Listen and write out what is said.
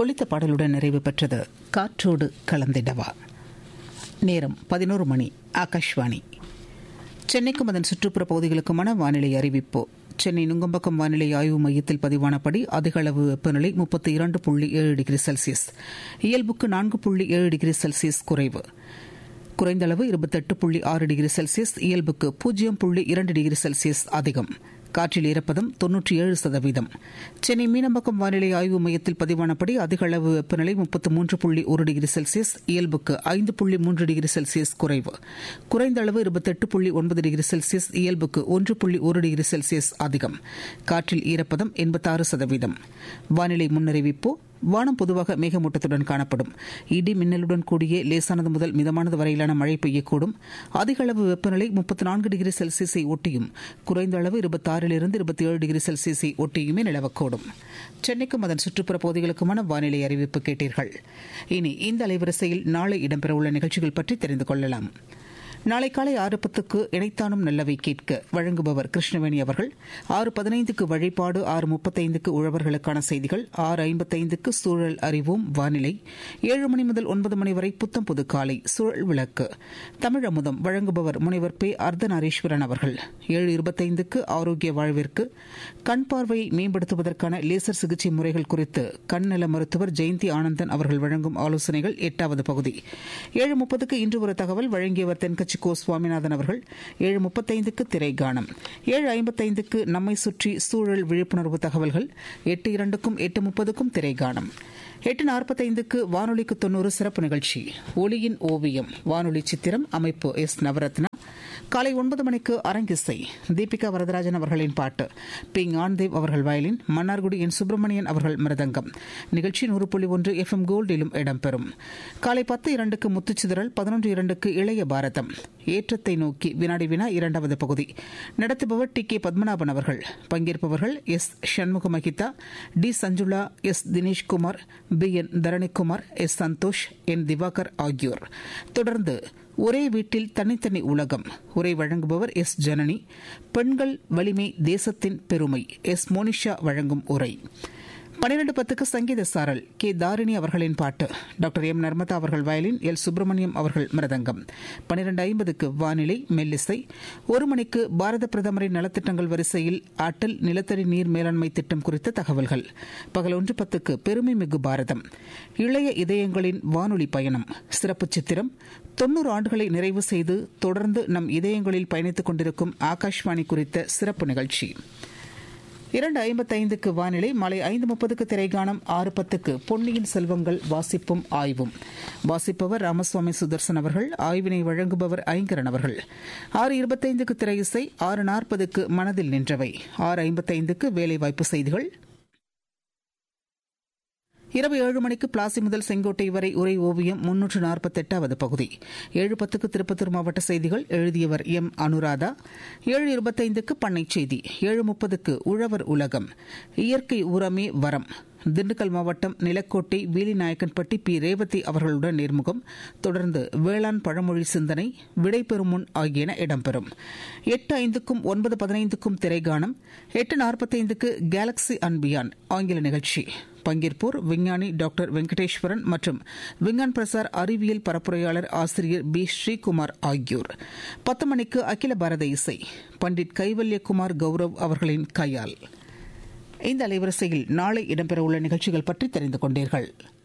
ஒலித்த பாடலுடன் நிறைவு பெற்றது காற்றோடு கலந்திடவா நேரம் பதினோரு மணி ஆகாஷ்வாணி சென்னைக்கும் அதன் சுற்றுப்புற பகுதிகளுக்குமான வானிலை அறிவிப்பு சென்னை நுங்கம்பக்கம் வானிலை ஆய்வு மையத்தில் பதிவானபடி அதிக அளவு வெப்பநிலை முப்பத்தி இரண்டு புள்ளி ஏழு டிகிரி செல்சியஸ் இயல்புக்கு நான்கு புள்ளி ஏழு டிகிரி செல்சியஸ் குறைவு குறைந்த அளவு இருபத்தெட்டு புள்ளி ஆறு டிகிரி செல்சியஸ் இயல்புக்கு பூஜ்ஜியம் புள்ளி இரண்டு டிகிரி செல்சியஸ் அதிகம் காற்றில் ஈரப்பதம் தொன்னூற்றி ஏழு சதவீதம் சென்னை மீனம்பக்கம் வானிலை ஆய்வு மையத்தில் பதிவானபடி அதிக அளவு வெப்பநிலை முப்பத்து மூன்று புள்ளி ஒரு டிகிரி செல்சியஸ் இயல்புக்கு ஐந்து புள்ளி மூன்று டிகிரி செல்சியஸ் குறைவு குறைந்த அளவு இருபத்தெட்டு புள்ளி ஒன்பது டிகிரி செல்சியஸ் இயல்புக்கு ஒன்று புள்ளி ஒரு டிகிரி செல்சியஸ் அதிகம் காற்றில் ஈரப்பதம் எண்பத்தாறு சதவீதம் வானிலை முன்னறிவிப்பு வானம் பொதுவாக மேகமூட்டத்துடன் காணப்படும் இடி மின்னலுடன் கூடிய லேசானது முதல் மிதமானது வரையிலான மழை பெய்யக்கூடும் அதிக அளவு வெப்பநிலை முப்பத்தி நான்கு டிகிரி செல்சியஸை ஒட்டியும் குறைந்த அளவு இருபத்தாறிலிருந்து இருபத்தி ஏழு டிகிரி செல்சியஸை ஒட்டியுமே நிலவக்கூடும் சென்னைக்கும் அதன் சுற்றுப்புற பகுதிகளுக்குமான வானிலை அறிவிப்பு கேட்டீர்கள் இனி இந்த அலைவரிசையில் நாளை இடம்பெறவுள்ள நிகழ்ச்சிகள் பற்றி தெரிந்து கொள்ளலாம் நாளை காலை ஆறு பத்துக்கு இணைத்தானும் நல்லவை கேட்க வழங்குபவர் கிருஷ்ணவேணி அவர்கள் ஆறு பதினைந்துக்கு வழிபாடு ஆறு முப்பத்தைந்துக்கு உழவர்களுக்கான செய்திகள் ஆறு ஐம்பத்தைந்துக்கு சூழல் அறிவோம் வானிலை ஏழு மணி முதல் ஒன்பது மணி வரை புத்தம் புது காலை சூழல் விளக்கு தமிழ் அமுதம் வழங்குபவர் முனைவர் பே அர்த்தநாரீஸ்வரன் அவர்கள் ஏழு இருபத்தைந்துக்கு ஆரோக்கிய வாழ்விற்கு கண் பார்வையை மேம்படுத்துவதற்கான லேசர் சிகிச்சை முறைகள் குறித்து கண் நல மருத்துவர் ஜெயந்தி ஆனந்தன் அவர்கள் வழங்கும் ஆலோசனைகள் எட்டாவது பகுதி ஏழு முப்பதுக்கு இன்று ஒரு தகவல் வழங்கியவர் தென்கட்சி கோ சுவாமிநாதன் அவர்கள் ஏழு முப்பத்தைந்துக்கு திரைகானம் ஏழு ஐம்பத்தைந்துக்கு நம்மை சுற்றி சூழல் விழிப்புணர்வு தகவல்கள் எட்டு இரண்டுக்கும் எட்டு முப்பதுக்கும் திரைகானம் எட்டு நாற்பத்தைந்துக்கு வானொலிக்கு தொண்ணூறு சிறப்பு நிகழ்ச்சி ஒளியின் ஓவியம் வானொலி சித்திரம் அமைப்பு எஸ் நவரத்னா காலை ஒன்பது மணிக்கு அரங்கிசை தீபிகா வரதராஜன் அவர்களின் பாட்டு பி ஞான்தேவ் அவர்கள் வயலின் மன்னார்குடி என் சுப்பிரமணியன் அவர்கள் மிருதங்கம் நிகழ்ச்சி நூறு புள்ளி ஒன்று எஃப் எம் கோல்டிலும் இடம்பெறும் காலை பத்து இரண்டுக்கு முத்துச்சிதறல் பதினொன்று இரண்டுக்கு இளைய பாரதம் ஏற்றத்தை நோக்கி வினாடி வினா இரண்டாவது பகுதி நடத்துபவர் டி கே பத்மநாபன் அவர்கள் பங்கேற்பவர்கள் S Shanmuga Mahitha T Sanjula S Dineshkumar P N Dharanikumar S Santhosh N Diwakar ஆகியோர் தொடர்ந்து ஒரே வீட்டில் தனித்தனி உலகம் உரை வழங்குபவர் எஸ் ஜனனி பெண்கள் வலிமை தேசத்தின் பெருமை எஸ் மோனிஷா வழங்கும் உரை பனிரெண்டு பத்துக்கு சங்கீத சாரல் கே தாரிணி அவர்களின் பாட்டு டாக்டர் எம் நர்மதா அவர்கள் வயலின் எல் சுப்பிரமணியம் அவர்கள் மிருதங்கம் பனிரெண்டு ஐம்பதுக்கு வானிலை மெல்லிசை ஒரு மணிக்கு பாரத பிரதமரின் நலத்திட்டங்கள் வரிசையில் அட்டல் நிலத்தடி நீர் மேலாண்மை திட்டம் குறித்த தகவல்கள் பகல் ஒன்று பத்துக்கு பெருமை மிகு பாரதம் இளைய இதயங்களின் வானொலி பயணம் சிறப்பு சித்திரம் தொன்னூறு ஆண்டுகளை நிறைவு செய்து தொடர்ந்து நம் இதயங்களில் பயணித்துக் கொண்டிருக்கும் ஆகாஷ்வாணி குறித்த சிறப்பு நிகழ்ச்சி இரண்டு ஐம்பத்தைந்துக்கு வானிலை மாலை ஐந்து முப்பதுக்கு திரைகாணம் ஆறு பத்துக்கு பொன்னியின் செல்வங்கள் வாசிப்பும் ஆய்வும் வாசிப்பவர் ராமசுவாமி சுதர்சன் அவர்கள் ஆய்வினை வழங்குபவர் ஐங்கரன் அவர்கள் ஆறு இருபத்தைந்துக்கு திரை இசை ஆறு நாற்பதுக்கு மனதில் நின்றவை ஆறு ஐம்பத்தைந்துக்கு வேலைவாய்ப்பு செய்திகள் இரவு ஏழு மணிக்கு பிளாசி முதல் செங்கோட்டை வரை உரை ஓவியம் முன்னூற்று நாற்பத்தெட்டாவது பகுதி ஏழு பத்துக்கு திருப்பத்தூர் மாவட்ட செய்திகள் எழுதியவர் எம் அனுராதா ஏழு இருபத்தைந்துக்கு பண்ணை செய்தி ஏழு முப்பதுக்கு உழவர் உலகம் இயற்கை உரமே வரம் திண்டுக்கல் மாவட்டம் நிலக்கோட்டை வீலிநாயக்கன்பட்டி பி ரேவதி அவர்களுடன் நேர்முகம் தொடர்ந்து வேளாண் பழமொழி சிந்தனை விடைபெறும் முன் ஆகியன இடம்பெறும் எட்டு ஐந்துக்கும் ஒன்பது பதினைந்துக்கும் திரைகானம் எட்டு நாற்பத்தைந்துக்கு கேலக்ஸி அண்ட் பியாண்ட் ஆங்கில நிகழ்ச்சி பங்கேற்போர் விஞ்ஞானி டாக்டர் வெங்கடேஸ்வரன் மற்றும் விஞ்ஞான் பிரசார் அறிவியல் பரப்புரையாளர் ஆசிரியர் பி ஸ்ரீகுமார் ஆகியோர் பத்து மணிக்கு அகில பாரத இசை பண்டிட் கைவல்யகுமார் கௌரவ் அவர்களின் கையால் இந்த அலைவரிசையில் நாளை இடம்பெறவுள்ள நிகழ்ச்சிகள் பற்றி தெரிந்து கொண்டீர்கள்